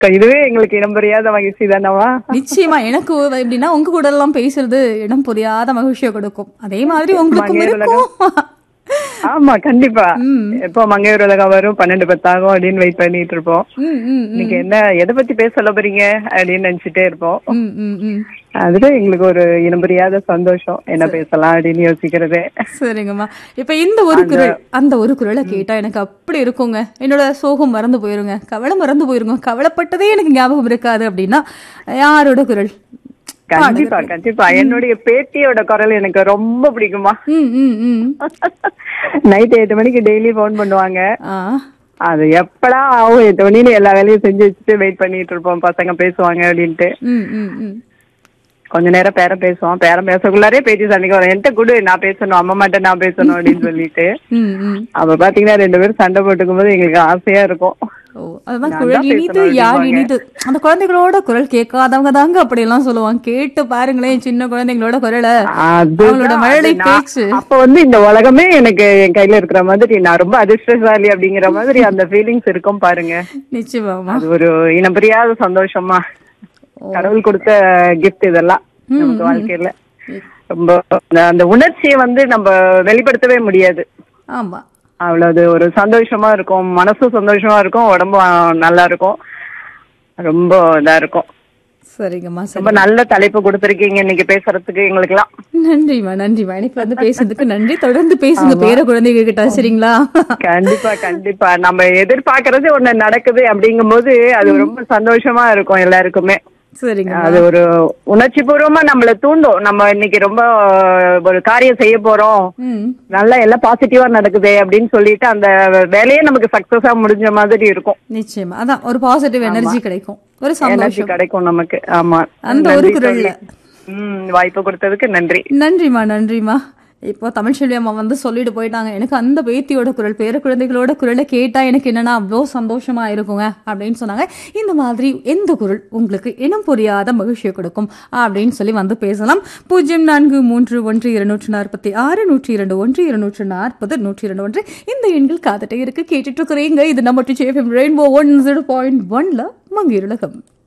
இதுவே எங்களுக்கு இனம் புரியாத மகிழ்ச்சி தானவா நிச்சயமா எனக்கு எப்படின்னா உங்க கூட எல்லாம் பேசுறது இடம் புரியாத மகிழ்ச்சியை கொடுக்கும் அதே மாதிரி உங்களுக்கும் மங்கையர் இருக்கும் ஆமா கண்டிப்பா எப்போ மங்கையர் உலகம் வரும் பன்னெண்டு பத்தாகும் அப்படின்னு வெயிட் பண்ணிட்டு இருப்போம் ம், ம், ம். இன்னைக்கு என்ன எதை பத்தி பேச சொல்ல போறீங்க அப்படின்னு நினைச்சிட்டே இருப்போம் ம், ம், ம். அதுல எங்களுக்கு ஒரு இனம் புரியாத சந்தோஷம் என்ன பேசலாம் அப்படின்னு யோசிக்கிறதே சரிங்கம்மா இப்ப இந்த ஒரு குரல் அந்த ஒரு குரலை கேட்டா எனக்கு அப்படி இருக்குங்க என்னோட சோகம் மறந்து போயிருங்க கவலை மறந்து போயிருங்க கவலைப்பட்டதே எனக்கு ஞாபகம் இருக்காது அப்படின்னா யாரோட குரல் கண்டிப்பா கண்டிப்பா என்னுடைய பேத்தியோட குரல் எனக்கு ரொம்ப பிடிக்குமா ம் ம் ம் நைட் எட்டு மணிக்கு டெய்லி ஃபோன் பண்ணுவாங்க ஆ அது எப்படா ஆகும் எட்டு மணின்னு எல்லா வேலையும் செஞ்சு வச்சுட்டு வெயிட் பண்ணிட்டு இருப்போம் பசங்க பேசுவாங்க அப்படின்ட்டு ம் ம் ம் கொஞ்ச நேரம் பேரம் பேசுவோம் பேரம் பேசக்குள்ளாரே பேச்சு சண்டைக்கு வரும் என்கிட்ட குடு நான் பேசணும் அம்மா மட்டும் நான் பேசணும் அப்படின்னு சொல்லிட்டு ம் ம் அப்ப பாத்தீங்கன்னா ரெண்டு பேரும் சண்டை போட்டுக்கும் போது எங்களுக்கு ஆசையா இருக்கும் ஓ அதுதான் நான் குரல் தான் இனிது பேசணும் யார் அப்படிம்பாங்க. இனிது அந்த குழந்தைகளோட குரல் கேட்காதவங்க தாங்க அப்படி எல்லாம் சொல்லுவாங்க கேட்டு பாருங்களேன் சின்ன குழந்தைங்களோட குரலை அதுதான் அவங்களோட மழலை அது நான் பேச்சு அப்ப வந்து இந்த உலகமே எனக்கு என் கையில இருக்கிற மாதிரி நான் ரொம்ப அதிர்ஷ்டசாலி அப்படிங்கிற மாதிரி அந்த ஃபீலிங்ஸ் இருக்கும் பாருங்க நிச்சயமாமா அது ஒரு இனம் புரியாத சந்தோஷமா கடவுள் கொடுத்த கிஃப்ட் இதெல்லாம் நமக்கு வாழ்க்கையில ரொம்ப அந்த- அந்த உணர்ச்சியை வந்து நம்ம வெளிப்படுத்தவே முடியாது ஆமா அவ்வளவு ஒரு சந்தோஷமா இருக்கும் மனசும் சந்தோஷமா இருக்கும் உடம்பும் நல்லா இருக்கும் ரொம்ப இதா இருக்கும் சரிங்கம்மா சரி ரொம்ப நல்ல தலைப்பு கொடுத்திருக்கீங்க இன்னைக்கு பேசுறதுக்கு எங்களுக்கு எல்லாம் நன்றிம்மா நன்றிம்மா எனக்கு வந்து பேசுறதுக்கு நன்றி தொடர்ந்து பேசுங்க பேர குழந்தைங்க கிட்ட சரிங்களா கண்டிப்பா கண்டிப்பா நம்ம எதிர்பார்க்கறது ஒண்ணு நடக்குது அப்படிங்கும்போது அது ரொம்ப சந்தோஷமா இருக்கும் எல்லாருக்குமே சரிங்க அது ஒரு உணர்ச்சி பூர்வமா நம்மள தூண்டும் நம்ம இன்னைக்கு ரொம்ப ஒரு காரியம் செய்ய போறோம் ம் நல்லா எல்லாம் பாசிட்டிவா நடக்குது அப்படின்னு சொல்லிட்டு அந்த வேலையே நமக்கு சக்சஸா முடிஞ்ச மாதிரி இருக்கும் நிச்சயமா அதான் ஒரு பாசிட்டிவ் எனர்ஜி கிடைக்கும் ஒரு எனர்ஜி சந்தோஷம் கிடைக்கும் நமக்கு ஆமா அந்த ஒரு நன்றி குரல்ல. தோழி. ம் வாய்ப்பு கொடுத்ததுக்கு நன்றி நன்றிம்மா நன்றிம்மா இப்போ தமிழ்ச்செல்வி அம்மா வந்து சொல்லிட்டு போயிட்டாங்க எனக்கு அந்த பேத்தியோட குரல் பேர குழந்தைகளோட குரலை கேட்டா எனக்கு என்னன்னா அவ்வளோ சந்தோஷமா இருக்குங்க அப்படின்னு சொன்னாங்க இந்த மாதிரி எந்த குரல் உங்களுக்கு இனம் புரியாத மகிழ்ச்சியை கொடுக்கும் அப்படின்னு சொல்லி வந்து பேசலாம் பூஜ்ஜியம் நான்கு மூன்று ஒன்று இருநூற்று நாற்பத்தி ஆறு நூற்றி இரண்டு ஒன்று இருநூற்று நாற்பது நூற்றி இரண்டு ஒன்று இந்த எண்கள் காத்துட்டே இருக்கு கேட்டுட்டு இருக்கிறீங்க இது நம்ம ரெயின்போ ஒன் ஜீரோ பாயிண்ட் ஒன்ல மங்கிருலகம்